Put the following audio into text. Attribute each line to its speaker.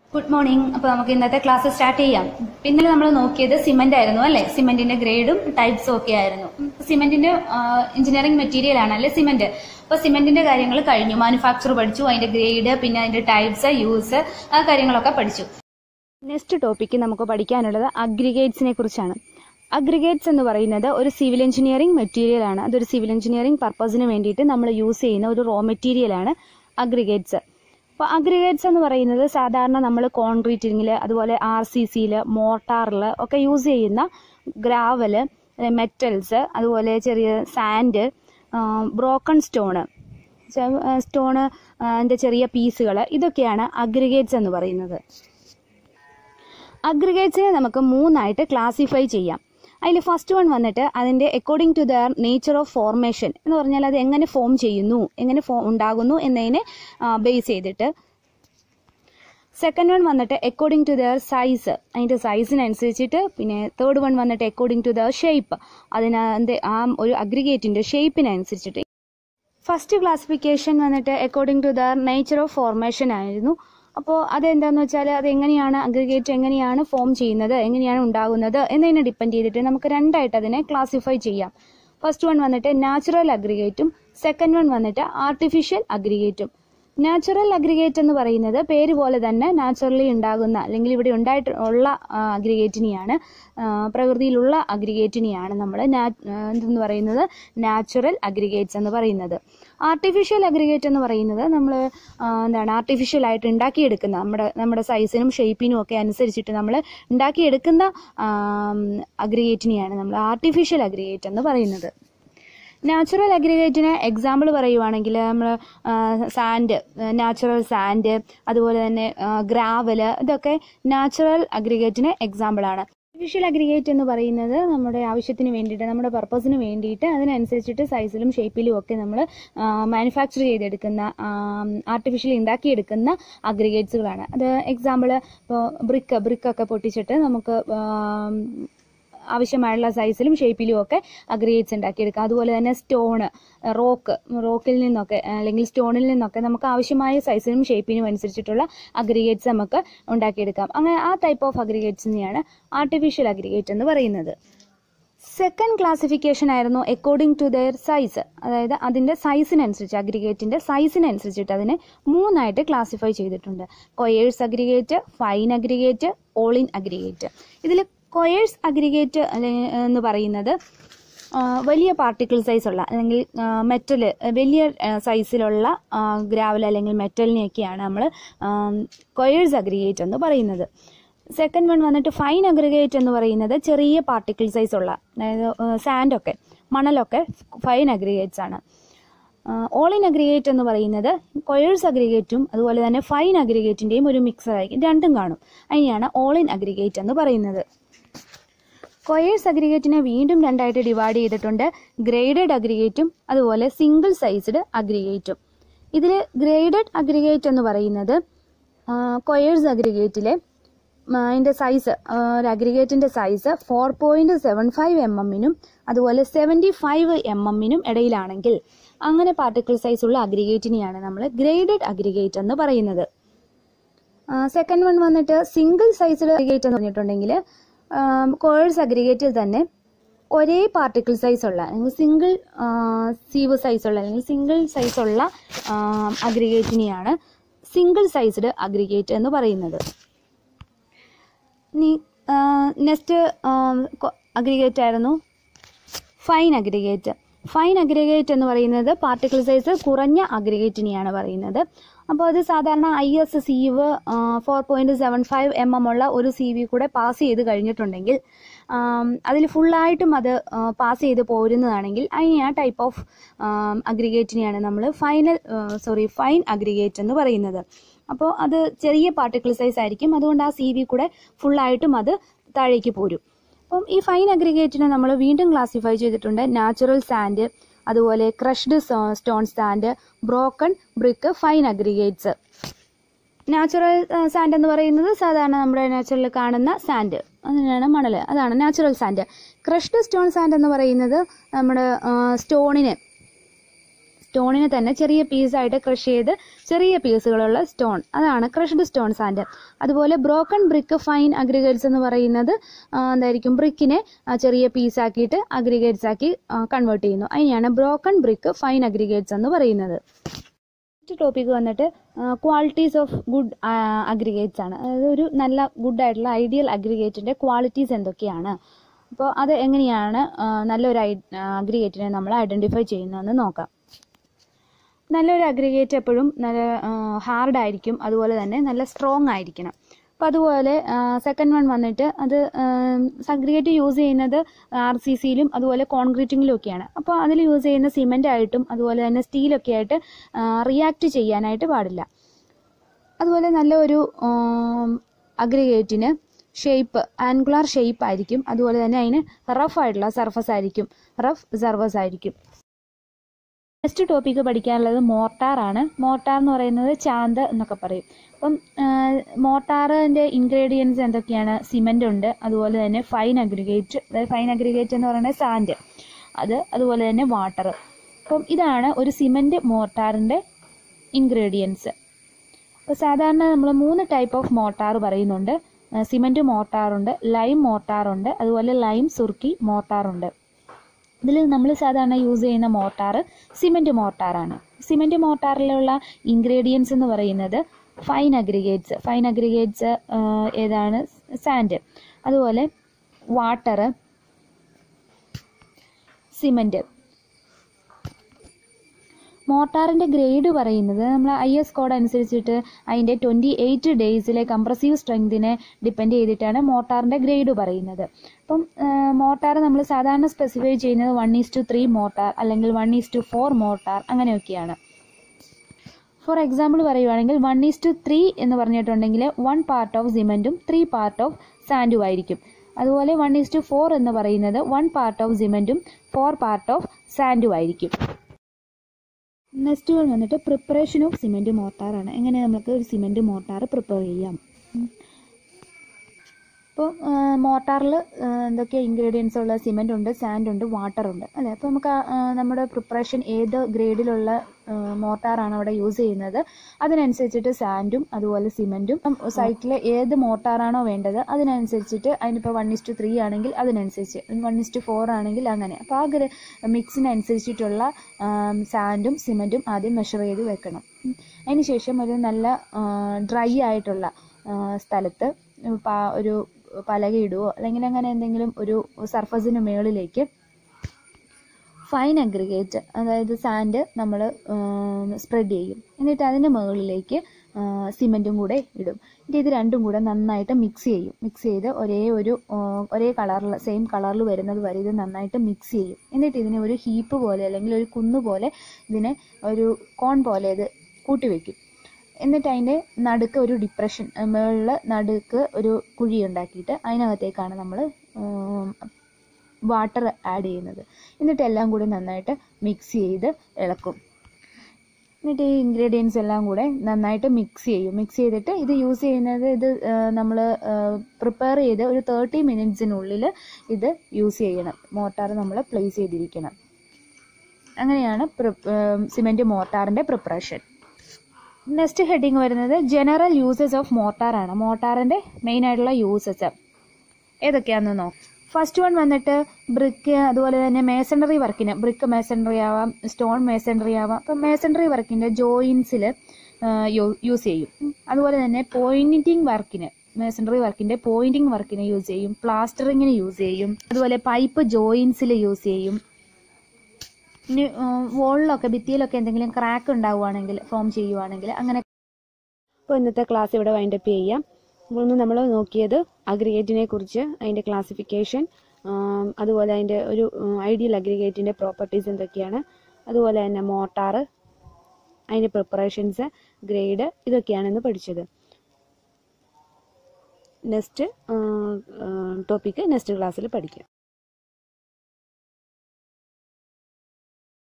Speaker 1: Good morning അപ്പോൾ നമുക്ക് ഇന്നത്തെ ക്ലാസ് സ്റ്റാർട്ട് ചെയ്യാം പിന്നെ നമ്മൾ നോക്കിയത് സിമെന്റ് ആയിരുന്നു അല്ലേ സിമെന്റിന്റെ ഗ്രേഡും ടൈപ്സും ഒക്കെ ആയിരുന്നു സിമെന്റിന്റെ എഞ്ചിനീയറിംഗ് മെറ്റീരിയൽ ആണ് അല്ലേ സിമെന്റ് അപ്പോൾ സിമെന്റിന്റെ കാര്യങ്ങൾ കഴിഞ്ഞു മാനുഫാക്ചർ പഠിച്ചു അതിന്റെ ഗ്രേഡ് പിന്നെ അതിന്റെ ടൈപ്സ് യൂസ് ആ കാര്യങ്ങളൊക്കെ പഠിച്ചു
Speaker 2: നെക്സ്റ്റ് ടോപ്പിക്ക് നമുക്ക് പഠിക്കാനുള്ളത് അഗ്രിഗേറ്റ്സിനെ കുറിച്ചാണ് അഗ്രിഗേറ്റ്സ് എന്ന് പറയുന്നത് ഒരു സിവിൽ എഞ്ചിനീയറിംഗ് മെറ്റീരിയൽ ആണ് അതൊരു സിവിൽ എഞ്ചിനീയറിംഗ് പർപ്പസിന് വേണ്ടിയിട്ട് നമ്മൾ യൂസ് ചെയ്യുന്ന ഒരു റോ മെറ്റീരിയൽ ആണ് അഗ്രിഗേറ്റ്സ് അപ്പോൾ അഗ്രിഗേറ്റ്സ് എന്ന് പറയുന്നത് സാധാരണ നമ്മൾ കോൺക്രീറ്റിങ്ങിൽ അതുപോലെ ആർ സി സിയിൽ മോട്ടാറിൽ ഒക്കെ യൂസ് ചെയ്യുന്ന ഗ്രാവല് മെറ്റൽസ് അതുപോലെ ചെറിയ സാൻഡ് ബ്രോക്കൺ സ്റ്റോണ് സ്റ്റോണ് അതിൻ്റെ ചെറിയ പീസുകൾ ഇതൊക്കെയാണ് അഗ്രിഗേറ്റ്സ് എന്ന് പറയുന്നത് അഗ്രിഗേറ്റ്സിനെ നമുക്ക് മൂന്നായിട്ട് ക്ലാസിഫൈ ചെയ്യാം അതിൽ ഫസ്റ്റ് വൺ വന്നിട്ട് അതിൻ്റെ according to their nature of formation എന്ന് പറഞ്ഞാൽ അത് എങ്ങനെ ഫോം ചെയ്യുന്നു എങ്ങനെ ഫോ ഉണ്ടാകുന്നു എന്നതിനെ ബേസ് ചെയ്തിട്ട് സെക്കൻഡ് വൺ വന്നിട്ട് അക്കോർഡിംഗ് ടു ദർ സൈസ് അതിൻ്റെ സൈസിനനുസരിച്ചിട്ട് പിന്നെ തേർഡ് വൺ വന്നിട്ട് അക്കോർഡിംഗ് ടു ദർ ഷേപ്പ് അതിൻ്റെ ആ ഒരു അഗ്രിഗേറ്റിൻ്റെ ഷേപ്പിനനുസരിച്ചിട്ട് ഫസ്റ്റ് ക്ലാസിഫിക്കേഷൻ വന്നിട്ട് according to their nature of formation ആയിരുന്നു അപ്പോൾ അതെന്താണെന്ന് വെച്ചാൽ അത് എങ്ങനെയാണ് അഗ്രിഗേറ്റ് എങ്ങനെയാണ് ഫോം ചെയ്യുന്നത് എങ്ങനെയാണ് ഉണ്ടാകുന്നത് എന്നതിനെ ഡിപ്പെൻഡ് ചെയ്തിട്ട് നമുക്ക് രണ്ടായിട്ട് അതിനെ ക്ലാസിഫൈ ചെയ്യാം ഫസ്റ്റ് വൺ വന്നിട്ട് നാച്ചുറൽ അഗ്രിഗേറ്റും സെക്കൻഡ് വൺ വന്നിട്ട് ആർട്ടിഫിഷ്യൽ അഗ്രിഗേറ്റും നാച്ചുറൽ അഗ്രിഗേറ്റ് എന്ന് പറയുന്നത് പേര് പോലെ തന്നെ നാച്ചുറലി ഉണ്ടാകുന്ന അല്ലെങ്കിൽ ഇവിടെ ഉണ്ടായിട്ട് ഉള്ള അഗ്രിഗേറ്റിനെയാണ് പ്രകൃതിയിലുള്ള അഗ്രിഗേറ്റിനെയാണ് നമ്മൾ എന്തെന്ന് പറയുന്നത് നാച്ചുറൽ അഗ്രിഗേറ്റ്സ് എന്ന് പറയുന്നത് ആർട്ടിഫിഷ്യൽ അഗ്രിഗേറ്റ് എന്ന് പറയുന്നത് നമ്മൾ എന്താണ് ആർട്ടിഫിഷ്യൽ ആയിട്ട് ഉണ്ടാക്കിയെടുക്കുന്ന നമ്മുടെ നമ്മുടെ സൈസിനും ഷേപ്പിനും ഒക്കെ അനുസരിച്ചിട്ട് നമ്മൾ ഉണ്ടാക്കിയെടുക്കുന്ന അഗ്രിഗേറ്റിനെയാണ് നമ്മൾ ആർട്ടിഫിഷ്യൽ അഗ്രിഗേറ്റ് എന്ന് പറയുന്നത് നാച്ചുറൽ അഗ്രിഗേറ്റിന് എക്സാമ്പിൾ പറയുവാണെങ്കിൽ നമ്മൾ സാൻഡ് നാച്ചുറൽ സാൻഡ് അതുപോലെ തന്നെ ഗ്രാവല് ഇതൊക്കെ നാച്ചുറൽ അഗ്രിഗേറ്റിന് എക്സാമ്പിളാണ് ആർട്ടിഫിഷ്യൽ അഗ്രിഗേറ്റ് എന്ന് പറയുന്നത് നമ്മുടെ ആവശ്യത്തിന് വേണ്ടിയിട്ട് നമ്മുടെ പർപ്പസിന് വേണ്ടിയിട്ട് അതിനനുസരിച്ചിട്ട് സൈസിലും ഷേപ്പിലും ഒക്കെ നമ്മൾ മാനുഫാക്ചർ ചെയ്തെടുക്കുന്ന ആർട്ടിഫിഷ്യലി ഉണ്ടാക്കിയെടുക്കുന്ന അഗ്രിഗേറ്റ്സുകളാണ് അത് എക്സാമ്പിൾ ഇപ്പോൾ ബ്രിക്ക് ബ്രിക്കൊക്കെ പൊട്ടിച്ചിട്ട് നമുക്ക് ആവശ്യമായുള്ള സൈസിലും ഷേപ്പിലും ഒക്കെ അഗ്രിഗേറ്റ്സ് ഉണ്ടാക്കിയെടുക്കാം അതുപോലെ തന്നെ സ്റ്റോണ് റോക്ക് റോക്കിൽ നിന്നൊക്കെ അല്ലെങ്കിൽ സ്റ്റോണിൽ നിന്നൊക്കെ നമുക്ക് ആവശ്യമായ സൈസിനും ഷേപ്പിനും അനുസരിച്ചിട്ടുള്ള അഗ്രിഗേറ്റ്സ് നമുക്ക് ഉണ്ടാക്കിയെടുക്കാം അങ്ങനെ ആ ടൈപ്പ് ഓഫ് അഗ്രിഗേറ്റ്സിനെയാണ് ആർട്ടിഫിഷ്യൽ അഗ്രിഗേറ്റ് എന്ന് പറയുന്നത് സെക്കൻഡ് ക്ലാസിഫിക്കേഷൻ ആയിരുന്നു അക്കോർഡിംഗ് ടു ദെയർ സൈസ് അതായത് അതിൻ്റെ സൈസിനനുസരിച്ച് അഗ്രിഗേറ്റിൻ്റെ സൈസിനനുസരിച്ചിട്ട് അതിനെ മൂന്നായിട്ട് ക്ലാസിഫൈ ചെയ്തിട്ടുണ്ട് coarse aggregate fine aggregate all in aggregate ഇതിൽ കൊയേഴ്സ് അഗ്രിഗേറ്റ് എന്ന് പറയുന്നത് വലിയ പാർട്ടിക്കിൾ സൈസ് ഉള്ള അല്ലെങ്കിൽ മെറ്റൽ വലിയ സൈസിലുള്ള ഗ്രാവൽ അല്ലെങ്കിൽ മെറ്റലിനെയൊക്കെയാണ് നമ്മൾ കൊയേഴ്സ് അഗ്രിഗേറ്റ് എന്ന് പറയുന്നത് സെക്കൻഡ് വൺ വന്നിട്ട് ഫൈൻ അഗ്രിഗേറ്റ് എന്ന് പറയുന്നത് ചെറിയ പാർട്ടിക്കിൾ സൈസ് ഉള്ള അതായത് സാൻഡൊക്കെ മണലൊക്കെ ഫൈൻ അഗ്രിഗേറ്റ്സ് ആണ് ഓൾ ഇൻ അഗ്രിഗേറ്റ് എന്ന് പറയുന്നത് കൊയേഴ്സ് അഗ്രിഗേറ്റും അതുപോലെ തന്നെ ഫൈൻ അഗ്രിഗേറ്റിൻ്റെയും ഒരു മിക്സർ ആയിരിക്കും രണ്ടും കാണും അതിനെയാണ് ഓൾ ഇൻ അഗ്രിഗേറ്റ് എന്ന് പറയുന്നത് കൊയേഴ്സ് അഗ്രിഗേറ്റിനെ വീണ്ടും രണ്ടായിട്ട് ഡിവൈഡ് ചെയ്തിട്ടുണ്ട് ഗ്രേഡഡ് അഗ്രിഗേറ്റും അതുപോലെ സിംഗിൾ സൈസ്ഡ് അഗ്രിഗേറ്റും ഇതിൽ ഗ്രേഡഡ് അഗ്രിഗേറ്റ് എന്ന് പറയുന്നത് കൊയേഴ്സ് അഗ്രിഗേറ്റിലെ അതിൻ്റെ സൈസ് ഒരു അഗ്രിഗേറ്റിൻ്റെ size four point seven five M എമ്മിനും അതുപോലെ സെവൻറ്റി ഫൈവ് എം എമ്മിനും ഇടയിലാണെങ്കിൽ അങ്ങനെ പാർട്ടിക്കിൾ സൈസ് ഉള്ള അഗ്രിഗേറ്റിനെയാണ് നമ്മൾ ഗ്രേഡഡ് അഗ്രിഗേറ്റ് എന്ന് പറയുന്നത് സെക്കൻഡ് വൺ വന്നിട്ട് സിംഗിൾ സൈസ്ഡ് അഗ്രിഗേറ്റ് എന്ന് പറഞ്ഞിട്ടുണ്ടെങ്കിൽ കോഴ്സ് അഗ്രിഗേറ്റിൽ തന്നെ ഒരേ പാർട്ടിക്കിൾ സൈസ് ഉള്ള അല്ലെങ്കിൽ സിംഗിൾ സീവ് സൈസ് ഉള്ള അല്ലെങ്കിൽ സിംഗിൾ സൈസ് ഉള്ള അഗ്രിഗേറ്റിനെയാണ് സിംഗിൾ സൈസ്ഡ് അഗ്രിഗേറ്റ് എന്ന് പറയുന്നത് ഇനി നെക്സ്റ്റ് അഗ്രിഗേറ്റ് ആയിരുന്നു ഫൈൻ അഗ്രിഗേറ്റ് ഫൈൻ അഗ്രിഗേറ്റ് എന്ന് പറയുന്നത് പാർട്ടിക്കിൾ സൈസ് കുറഞ്ഞ അഗ്രിഗേറ്റിനെയാണ് പറയുന്നത് അപ്പോൾ അത് സാധാരണ I S sieve four point seven five M M ഉള്ള ഒരു സി വി കൂടെ പാസ് ചെയ്ത് കഴിഞ്ഞിട്ടുണ്ടെങ്കിൽ അതിൽ ഫുള്ളായിട്ടും അത് പാസ് ചെയ്ത് പോരുന്നതാണെങ്കിൽ അതിനെ ആ ടൈപ്പ് ഓഫ് അഗ്രിഗേറ്റിനെയാണ് നമ്മൾ ഫൈനൽ സോറി ഫൈൻ അഗ്രിഗേറ്റ് എന്ന് പറയുന്നത് അപ്പോൾ അത് ചെറിയ പാർട്ടിക്കിൾ സൈസ് ആയിരിക്കും അതുകൊണ്ട് ആ സി വി കൂടെ ഫുള്ളായിട്ടും അത് താഴേക്ക് പോരും അപ്പം ഈ ഫൈൻ അഗ്രിഗേറ്റിനെ നമ്മൾ വീണ്ടും ക്ലാസിഫൈ ചെയ്തിട്ടുണ്ട് നാച്ചുറൽ സാൻഡ് അതുപോലെ crushed stone sand broken brick fine aggregates natural sand എന്ന് പറയുന്നത് സാധാരണ നമ്മുടെ നാച്ചുറലിൽ കാണുന്ന സാൻഡ് അതിനാണ് മണൽ അതാണ് natural sand crushed stone sand എന്ന് പറയുന്നത് നമ്മുടെ സ്റ്റോണിന് സ്റ്റോണിനെ തന്നെ ചെറിയ പീസായിട്ട് ക്രഷ് ചെയ്ത് ചെറിയ പീസുകളുള്ള സ്റ്റോൺ അതാണ് ക്രഷ്ഡ് സ്റ്റോൺ സാൻഡ് അതുപോലെ ബ്രോക്കൺ ബ്രിക്ക് ഫൈൻ അഗ്രിഗേറ്റ്സ് എന്ന് പറയുന്നത് ആ, എന്തായിരിക്കും ബ്രിക്കിനെ ചെറിയ പീസാക്കിയിട്ട് അഗ്രിഗേറ്റ്സ് ആക്കി കൺവേർട്ട് ചെയ്യുന്നു അതിനെയാണ് ബ്രോക്കൺ ബ്രിക്ക് ഫൈൻ അഗ്രിഗേറ്റ്സ് എന്ന് പറയുന്നത് നെക്സ്റ്റ് ടോപ്പിക് വന്നിട്ട് ക്വാളിറ്റീസ് ഓഫ് ഗുഡ് അഗ്രിഗേറ്റ്സ് ആണ് അതായത് ഒരു നല്ല ഗുഡ് ആയിട്ടുള്ള ഐഡിയൽ അഗ്രിഗേറ്റിന്റെ ക്വാളിറ്റീസ് എന്തൊക്കെയാണ് അപ്പോൾ അത് എങ്ങനെയാണ് ആ, നല്ലൊരു അഗ്രിഗേറ്റിനെ നമ്മൾ ഐഡന്റിഫൈ ചെയ്യുന്നതെന്ന് നോക്കാം നല്ലൊരു അഗ്രിഗേറ്റ് എപ്പോഴും നല്ല ഹാർഡ് ആയിരിക്കും അതുപോലെ തന്നെ നല്ല സ്ട്രോങ് ആയിരിക്കണം അപ്പം അതുപോലെ സെക്കൻഡ് വൺ വന്നിട്ട് അത് അഗ്രിഗേറ്റ് യൂസ് ചെയ്യുന്നത് ആർ സി സിയിലും അതുപോലെ കോൺക്രീറ്റിങ്ങിലും ഒക്കെയാണ് അപ്പോൾ അതിൽ യൂസ് ചെയ്യുന്ന സിമെൻ്റ് ആയിട്ടും അതുപോലെ തന്നെ സ്റ്റീലൊക്കെ ആയിട്ട് റിയാക്ട് ചെയ്യാനായിട്ട് പാടില്ല അതുപോലെ നല്ല ഒരു അഗ്രിഗേറ്റിന് ഷേപ്പ് ആൻഗുലാർ ഷേപ്പ് ആയിരിക്കും അതുപോലെ തന്നെ അതിന് റഫ് ആയിട്ടുള്ള സർഫസ് ആയിരിക്കും റഫ് സർഫസ് ആയിരിക്കും നെക്സ്റ്റ് ടോപ്പിക്ക് പഠിക്കാനുള്ളത് മോർട്ടാർ ആണ് മോർട്ടാർ എന്ന് പറയുന്നത് ചാന്ത് എന്നൊക്കെ പറയും അപ്പം മോർട്ടാറിൻ്റെ ഇൻഗ്രീഡിയൻസ് എന്തൊക്കെയാണ് സിമെൻ്റ് ഉണ്ട് അതുപോലെ തന്നെ ഫൈൻ അഗ്രിഗേറ്റ് അതായത് ഫൈൻ അഗ്രിഗേറ്റ് എന്ന് പറയുന്നത് സാൻഡ് അത് അതുപോലെ തന്നെ വാട്ടർ അപ്പം ഇതാണ് ഒരു സിമെൻറ്റ് മോർട്ടാറിൻ്റെ ഇൻഗ്രീഡിയൻസ് അപ്പോൾ സാധാരണ നമ്മൾ മൂന്ന് ടൈപ്പ് ഓഫ് മോർട്ടാർ പറയുന്നുണ്ട് സിമെൻറ്റ് മോർട്ടാറുണ്ട് ലൈം മോർട്ടാറുണ്ട് അതുപോലെ ലൈം സുർക്കി മോർട്ടാറുണ്ട് ഇതിൽ നമ്മൾ സാധാരണ യൂസ് ചെയ്യുന്ന മോർട്ടാർ സിമെൻറ്റ് മോർട്ടാറാണ് സിമെൻറ്റ് മോർട്ടാറിലുള്ള ഇൻഗ്രീഡിയൻസ് എന്ന് പറയുന്നത് ഫൈൻ അഗ്രിഗേറ്റ്സ് ഫൈൻ അഗ്രിഗേറ്റ്സ് ഏതാണ് സാൻഡ് അതുപോലെ വാട്ടർ സിമെൻറ്റ് മോർട്ടാറിൻ്റെ ഗ്രേഡ് പറയുന്നത് നമ്മൾ ഐ എസ് കോഡ് അനുസരിച്ചിട്ട് അതിൻ്റെ ട്വൻറ്റി എയ്റ്റ് ഡേയ്സിലെ കംപ്രസീവ് സ്ട്രെങ്തിനെ ഡിപ്പെൻഡ് ചെയ്തിട്ടാണ് മോർട്ടാറിൻ്റെ ഗ്രേഡ് പറയുന്നത് അപ്പം മോർട്ടാർ നമ്മൾ സാധാരണ സ്പെസിഫൈ ചെയ്യുന്നത് one is to three mortar അല്ലെങ്കിൽ one is to four mortar അങ്ങനെയൊക്കെയാണ് ഫോർ എക്സാമ്പിൾ പറയുവാണെങ്കിൽ വൺ ഈസ് ടു ത്രീ എന്ന് പറഞ്ഞിട്ടുണ്ടെങ്കിൽ വൺ പാർട്ട് ഓഫ് സിമെൻറ്റും ത്രീ പാർട്ട് ഓഫ് സാൻഡും ആയിരിക്കും അതുപോലെ വൺ ഈസ് ടു ഫോർ എന്ന് പറയുന്നത് വൺ പാർട്ട് ഓഫ് സിമെൻറ്റും ഫോർ പാർട്ട് ഓഫ് സാൻഡും ആയിരിക്കും നെക്സ്റ്റ് വൺ വന്നിട്ട് പ്രിപ്പറേഷൻ ഓഫ് സിമെൻറ്റ് മോർട്ടാറാണ് എങ്ങനെ നമുക്ക് ഒരു സിമെൻറ്റ് മോർട്ടാർ പ്രിപ്പയർ ചെയ്യാം ഇപ്പോൾ മോർട്ടാറിൽ എന്തൊക്കെ ഇൻഗ്രീഡിയൻസ് ഉള്ള സിമെൻ്റ് ഉണ്ട് സാൻഡ് ഉണ്ട് വാട്ടർ ഉണ്ട് അല്ലേ അപ്പോൾ നമുക്ക് ആ, ആ, നമ്മുടെ പ്രിപ്പറേഷൻ ഏത് ഗ്രേഡിലുള്ള മോർട്ടാറാണ് അവിടെ യൂസ് ചെയ്യുന്നത് അതിനനുസരിച്ചിട്ട് സാൻഡും അതുപോലെ സിമെൻറ്റും സൈറ്റിൽ ഏത് മോർട്ടാറാണോ വേണ്ടത് അതിനനുസരിച്ചിട്ട് അതിനിപ്പോൾ വൺ ഇസ്റ്റു ത്രീ ആണെങ്കിൽ അതിനനുസരിച്ച് വൺ ഇസ്റ്റു ഫോർ ആണെങ്കിൽ അങ്ങനെ അപ്പോൾ ആ ഗ്ര മിക്സിനനുസരിച്ചിട്ടുള്ള സാൻഡും സിമെൻറ്റും ആദ്യം മെഷർ ചെയ്ത് വെക്കണം ഉം. അതിനുശേഷം ഒരു നല്ല ഡ്രൈ ആയിട്ടുള്ള ആ, സ്ഥലത്ത് പാ- ഒരു പലക ഇടുവോ അല്ലെങ്കിൽ അങ്ങനെ എന്തെങ്കിലും ഒരു സർഫസിന് മുകളിലേക്ക് ഫൈൻ അഗ്രിഗേറ്റ് അതായത് സാൻഡ് നമ്മൾ സ്പ്രെഡ് ചെയ്യും എന്നിട്ട് അതിൻ്റെ മുകളിലേക്ക് സിമെൻറ്റും കൂടെ ഇടും എന്നിട്ട് ഇത് രണ്ടും കൂടെ നന്നായിട്ട് മിക്സ് ചെയ്യും മിക്സ് ചെയ്ത് ഒരേ ഒരു ആ, ഒരേ കളറിൽ സെയിം കളറിൽ വരുന്നത് വരെ ഇത് നന്നായിട്ട് മിക്സ് ചെയ്യും എന്നിട്ട് ഇതിനെ ഒരു ഹീപ്പ് പോലെ അല്ലെങ്കിൽ ഒരു കുന്ന് പോലെ ഇതിനെ ഒരു കോൺ പോലെ ഇത് കൂട്ടിവെക്കും എന്നിട്ട് അതിൻ്റെ നടുക്ക് ഒരു ഡിപ്രഷൻ മുകളിൽ നടുക്ക് ഒരു കുഴി ഉണ്ടാക്കിയിട്ട് അതിനകത്തേക്കാണ് നമ്മൾ വാട്ടർ ആഡ് ചെയ്യുന്നത് എന്നിട്ട് എല്ലാം കൂടി നന്നായിട്ട് മിക്സ് ചെയ്ത് ഇളക്കും എന്നിട്ട് ഈ ഇൻഗ്രീഡിയൻസ് എല്ലാം കൂടെ നന്നായിട്ട് മിക്സ് ചെയ്യും മിക്സ് ചെയ്തിട്ട് ഇത് യൂസ് ചെയ്യുന്നത് ഇത് നമ്മൾ പ്രിപ്പയർ ചെയ്ത് ഒരു തേർട്ടി മിനിറ്റ്സിനുള്ളിൽ ഇത് യൂസ് ചെയ്യണം മോട്ടാർ നമ്മൾ പ്ലേസ് ചെയ്തിരിക്കണം അങ്ങനെയാണ് സിമെൻറ്റ് മോട്ടാറിൻ്റെ പ്രിപ്പറേഷൻ നെക്സ്റ്റ് ഹെഡിങ് വരുന്നത് ജനറൽ യൂസസ് ഓഫ് മോട്ടാർ ആണ് മോട്ടാറിൻ്റെ മെയിൻ ആയിട്ടുള്ള യൂസസ് ഏതൊക്കെയാണെന്ന് നോക്കാം ഫസ്റ്റ് വൺ വന്നിട്ട് ബ്രിക്ക് അതുപോലെ തന്നെ മേസണറി വർക്കിന് ബ്രിക്ക് മേസണറി ആവാം സ്റ്റോൺ മേസണറി ആവാം അപ്പം മേസണറി വർക്കിൻ്റെ ജോയിൻസിൽ യൂസ് ചെയ്യും ഉം. അതുപോലെ തന്നെ പോയിന്റിങ് വർക്കിന് മേസണറി വർക്കിൻ്റെ പോയിന്റിങ് വർക്കിന് യൂസ് ചെയ്യും പ്ലാസ്റ്ററിങ്ങിന് യൂസ് ചെയ്യും അതുപോലെ പൈപ്പ് ജോയിൻസിൽ യൂസ് ചെയ്യും ഇനി വോളിലൊക്കെ ഭിത്തിയിലൊക്കെ എന്തെങ്കിലും ക്രാക്ക് ഉണ്ടാവുകയാണെങ്കിൽ ഫോം ചെയ്യുവാണെങ്കിൽ അങ്ങനെ
Speaker 1: അപ്പോൾ ഇന്നത്തെ ക്ലാസ് ഇവിടെ വൈൻഡപ്പ് ചെയ്യാം അപ്പോൾ ഇന്ന് നമ്മൾ നോക്കിയത് അഗ്രിഗേറ്റിനെ കുറിച്ച് അതിൻ്റെ ക്ലാസിഫിക്കേഷൻ അതുപോലെ അതിൻ്റെ ഒരു ഐഡിയൽ അഗ്രിഗേറ്റിൻ്റെ പ്രോപ്പർട്ടീസ് എന്തൊക്കെയാണ് അതുപോലെ തന്നെ മോട്ടാർ അതിൻ്റെ പ്രിപ്പറേഷൻസ് ഗ്രേഡ് ഇതൊക്കെയാണ് ഇന്ന് പഠിച്ചത് നെക്സ്റ്റ് ടോപ്പിക്ക് നെക്സ്റ്റ് ക്ലാസ്സിൽ പഠിക്കാം